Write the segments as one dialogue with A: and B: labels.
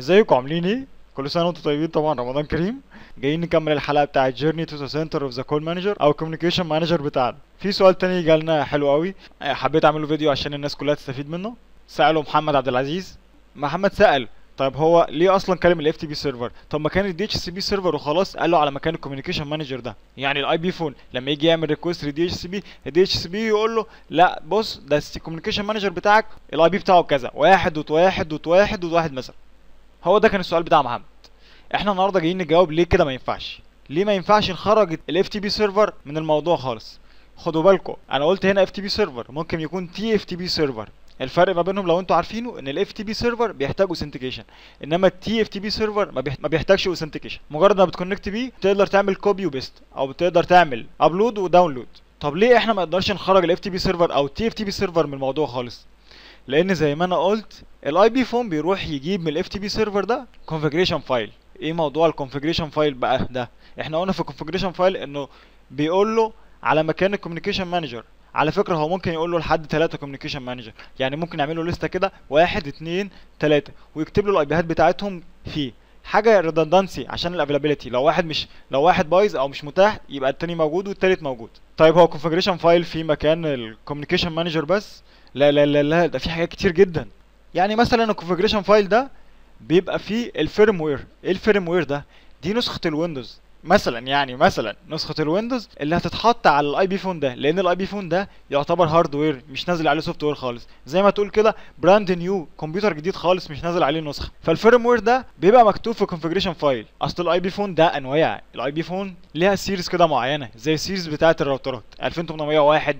A: ازيكم عاملين ايه كل سنه وانتم طيبين طبعا رمضان كريم جايين نكمل الحلقه بتاعه جيرني تو ذا سنتر اوف ذا كول مانجر او كوميونيكيشن مانجر بتاعنا في سؤال تاني جالنا حلو قوي آه، حبيت اعمله فيديو عشان الناس كلها تستفيد منه ساله محمد عبد العزيز محمد سال طيب هو ليه اصلا كلم الاف تي بي سيرفر طب ما كان الدي اتش سي بي سيرفر وخلاص قال له على مكان الكوميونيكيشن مانجر ده يعني الاي بي فون لما يجي يعمل ريكوست للدي اتش سي بي الدي اتش سي بي يقول له لا بص ده الكوميونيكيشن مانجر بتاعك الاي بي بتاعه كذا واحد دوت واحد دوت واحد دوت واحد مثلا هو ده كان السؤال بتاع محمد احنا النهارده جايين نجاوب ليه كده ما ينفعش ليه ما ينفعش نخرج الاف تي بي سيرفر من الموضوع خالص خدوا بالكم انا قلت هنا اف تي بي سيرفر ممكن يكون تي اف تي بي سيرفر الفرق ما بينهم لو انتوا عارفينه ان الاف تي بي سيرفر بيحتاج اوثنتيكيشن انما التي اف تي بي سيرفر ما, بيحت... ما بيحتاجش اوثنتيكيشن مجرد ما بتكونكت بيه تقدر تعمل كوبي وبيست او بتقدر تعمل ابلود وداونلود طب ليه احنا ما نقدرش نخرج الاف تي بي سيرفر او التي اف تي بي سيرفر من الموضوع خالص لان زي ما انا قلت الاي بي فون بيروح يجيب من الاف تي بي سيرفر ده configuration فايل ايه موضوع الكونفيجريشن فايل بقى ده احنا قلنا في الكونفيجريشن فايل انه بيقول له على مكان الكوميونيكيشن مانجر على فكره هو ممكن يقول له لحد ثلاثة كوميونيكيشن مانجر يعني ممكن يعمل له لسته كده واحد اتنين تلاتة ويكتب له الاي بيهات بتاعتهم فيه حاجه ريدندنسي عشان الافيلابيلتي لو واحد مش لو واحد بايظ او مش متاح يبقى التاني موجود والتالت موجود طيب هو كونفيجريشن فايل في مكان الكوميونيكيشن مانجر بس لا لا لا لا ده في حاجات كتير جدا يعني مثلا الكونفيجريشن فايل ده بيبقى فيه الفيرم وير ايه الفيرم وير ده دي نسخه الويندوز مثلا يعني مثلا نسخه الويندوز اللي هتتحط على الاي بي فون ده لان الاي بي فون ده يعتبر هاردوير مش نازل عليه سوفت وير خالص زي ما تقول كده براند نيو كمبيوتر جديد خالص مش نازل عليه نسخه فالفيرم وير ده بيبقى مكتوب في كونفيجريشن فايل اصل الاي بي فون ده انواع الاي بي فون ليها سيريز كده معينه زي السيريز بتاعه الراوترات 2801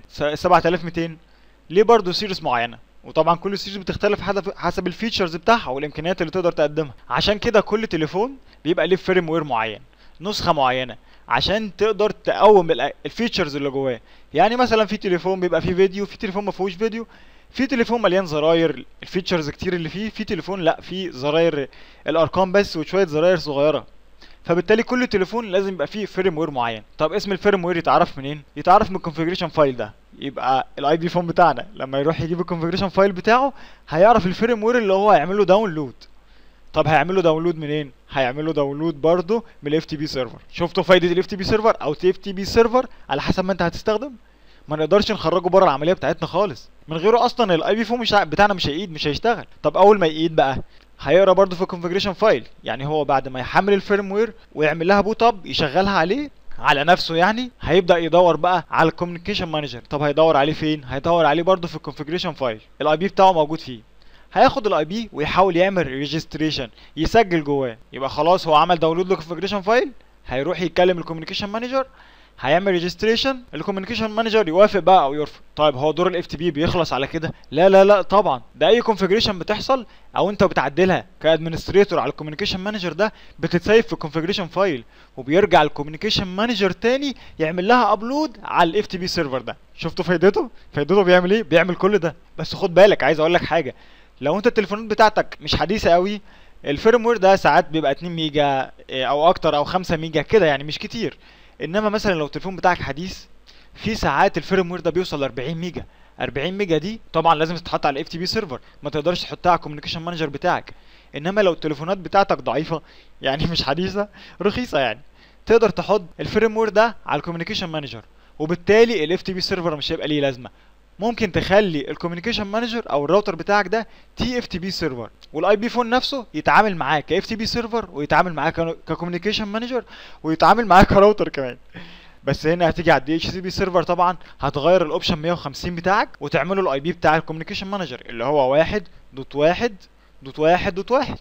A: 7200 ليه برضه سيريز معينه وطبعا كل سيريز بتختلف حسب حسب الفيتشرز بتاعها والامكانيات اللي تقدر تقدمها عشان كده كل تليفون بيبقى ليه فيرم وير معين نسخه معينه عشان تقدر تقوم ال- الفيتشرز اللي جواه يعني مثلا في تليفون بيبقى فيه فيديو في تليفون ما فيهوش فيديو في تليفون مليان زراير الفيتشرز كتير اللي فيه في تليفون لا فيه زراير الارقام بس وشويه زراير صغيره فبالتالي كل تليفون لازم يبقى فيه فيرم وير معين طب اسم الفيرم وير يتعرف منين يتعرف من الكونفيجريشن فايل ده يبقى الاي بي فون بتاعنا لما يروح يجيب الكونفيجريشن فايل بتاعه هيعرف الفيرم وير اللي هو هيعمل له داونلود طب هيعمل له داونلود منين هيعمل له داونلود برضه من الاف تي بي سيرفر شفتوا فايده الاف تي بي سيرفر او تي اف تي بي سيرفر على حسب ما انت هتستخدم ما نقدرش نخرجه بره العمليه بتاعتنا خالص من غيره اصلا الاي بي فون مش ع- بتاعنا مش هيقيد مش هيشتغل طب اول ما يقيد بقى هيقرا برضه في الكونفيجريشن فايل يعني هو بعد ما يحمل الفيرم وير ويعمل لها بوت اب يشغلها عليه على نفسه يعني هيبدا يدور بقى على الكوميونيكيشن مانجر طب هيدور عليه فين هيدور عليه برضه في الكونفيجريشن فايل الاي بي بتاعه موجود فيه هياخد الاي بي ويحاول يعمل ريجستريشن يسجل جواه يبقى خلاص هو عمل داونلود للكونفيجريشن فايل هيروح يتكلم الكوميونيكيشن مانجر هيعمل ريجستريشن الكوميونيكيشن مانجر يوافق بقى او يرفض طيب هو دور الاف تي بي بيخلص على كده لا لا لا طبعا ده اي كونفيجريشن بتحصل او انت بتعدلها كادمنستريتور على الكوميونيكيشن مانجر ده بتتسيف في الكونفيجريشن فايل وبيرجع الكوميونيكيشن مانجر تاني يعمل لها ابلود على الاف تي بي سيرفر ده شفتوا فايدته فايدته بيعمل ايه بيعمل كل ده بس خد بالك عايز اقول لك حاجه لو انت التليفونات بتاعتك مش حديثه قوي الفيرم وير ده ساعات بيبقى 2 ميجا إيه، او اكتر او 5 ميجا كده يعني مش كتير انما مثلا لو التليفون بتاعك حديث في ساعات الفيرم وير ده بيوصل ل 40 ميجا 40 ميجا دي طبعا لازم تتحط على الاف تي بي سيرفر ما تقدرش تحطها على الكوميونيكيشن مانجر بتاعك انما لو التليفونات بتاعتك ضعيفه يعني مش حديثه رخيصه يعني تقدر تحط الفيرم وير ده على الكوميونيكيشن مانجر وبالتالي الاف تي بي سيرفر مش هيبقى ليه لازمه ممكن تخلي الكوميونيكيشن مانجر او الراوتر بتاعك ده تي اف تي بي سيرفر والاي بي فون نفسه يتعامل معاه كاف تي بي سيرفر ويتعامل معاه ككوميونيكيشن مانجر ويتعامل معاه كراوتر كمان بس هنا هتيجي على الدي اتش سي بي سيرفر طبعا هتغير الاوبشن 150 بتاعك وتعمله الاي بي بتاع الكوميونيكيشن مانجر اللي هو واحد دوت واحد دوت واحد دوت واحد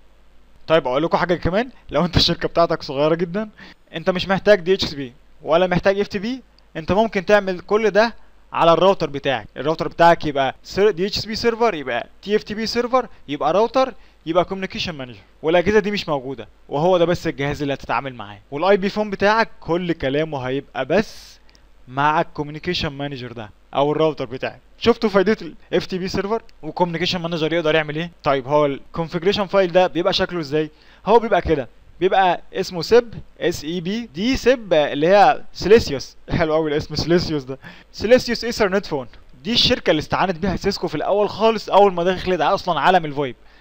A: طيب اقول لكم حاجه كمان لو انت الشركه بتاعتك صغيره جدا انت مش محتاج دي اتش سي بي ولا محتاج اف تي بي انت ممكن تعمل كل ده على الراوتر بتاعك الراوتر بتاعك يبقى دي اتش سي بي سيرفر يبقى تي اف تي بي سيرفر يبقى راوتر يبقى كوميونيكيشن مانجر والاجهزه دي مش موجوده وهو ده بس الجهاز اللي هتتعامل معاه والاي بي فون بتاعك كل كلامه هيبقى بس مع الكوميونيكيشن مانجر ده او الراوتر بتاعك شفتوا فايده الاف تي بي سيرفر والكوميونيكيشن مانجر يقدر يعمل ايه طيب هو الكونفيجريشن فايل ده بيبقى شكله ازاي هو بيبقى كده بيبقى اسمه سيب اس اي بي دي سيب اللي هي سيليسيوس حلو قوي الاسم سيليسيوس ده سيليسيوس ايثرنت فون دي الشركه اللي استعانت بيها سيسكو في الاول خالص اول ما دخلت اصلا عالم الفويب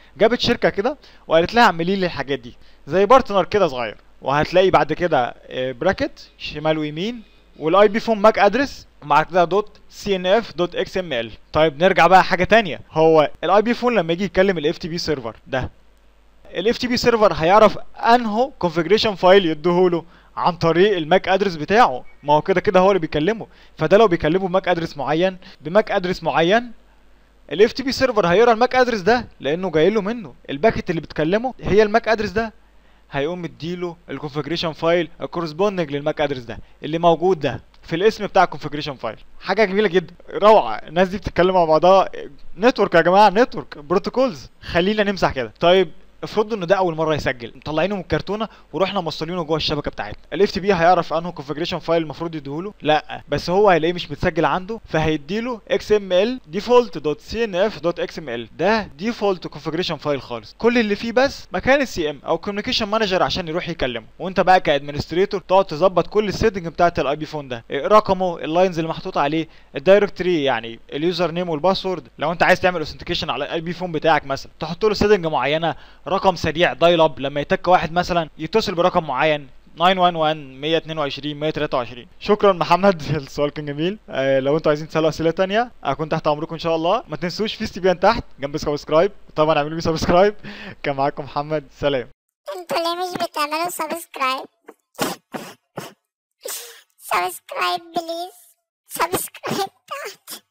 A: جابت شركه كده وقالت لها اعملي لي الحاجات دي زي بارتنر كده صغير وهتلاقي بعد كده براكت شمال ويمين والاي بي فون ماك ادرس ومع كده دوت سي ان اف دوت اكس ام ال طيب نرجع بقى حاجه تانية هو الاي بي فون لما يجي يتكلم الاف تي بي سيرفر ده الاف تي بي سيرفر هيعرف انهو كونفيجريشن فايل يديهوله عن طريق الماك ادرس بتاعه ما هو كده كده هو اللي بيكلمه فده لو بيكلمه بماك ادرس معين بماك ادرس معين الاف تي بي سيرفر هيقرا الماك ادرس ده لانه جاي له منه الباكت اللي بتكلمه هي الماك ادرس ده هيقوم مديله الكونفيجريشن فايل الكورسبوندنج للماك ادرس ده اللي موجود ده في الاسم بتاع الكونفيجريشن فايل حاجه جميله جدا روعه الناس دي بتتكلم مع بعضها نتورك يا جماعه نتورك بروتوكولز خلينا نمسح كده طيب افرضوا ان ده اول مره يسجل مطلعينه من الكرتونه ورحنا موصلينه جوه الشبكه بتاعتنا الاف تي بي هيعرف انه كونفيجريشن فايل المفروض يديهوله لا بس هو هيلاقيه مش متسجل عنده فهيديله اكس ام ال ديفولت دوت سي ان اف دوت اكس ام ال ده ديفولت كونفيجريشن فايل خالص كل اللي فيه بس مكان السي ام او كوميونيكيشن مانجر عشان يروح يكلمه وانت بقى كادمنستريتور تقعد تظبط كل السيتنج بتاعت الاي بي فون ده رقمه اللاينز اللي محطوط عليه الدايركتوري يعني اليوزر نيم والباسورد لو انت عايز تعمل اوثنتيكيشن على الاي بي فون بتاعك مثلا تحط له سيتنج معينه رقم سريع دايل اب لما يتك واحد مثلا يتصل برقم معين 911 122 123 شكرا محمد السؤال كان جميل آه لو انتوا عايزين تسالوا اسئله تانية اكون تحت امركم ان شاء الله ما تنسوش في استبيان تحت جنب سبسكرايب طبعا اعملوا لي سبسكرايب كان معاكم محمد سلام
B: انتوا ليه مش بتعملوا سبسكرايب سبسكرايب بليز سبسكرايب تحت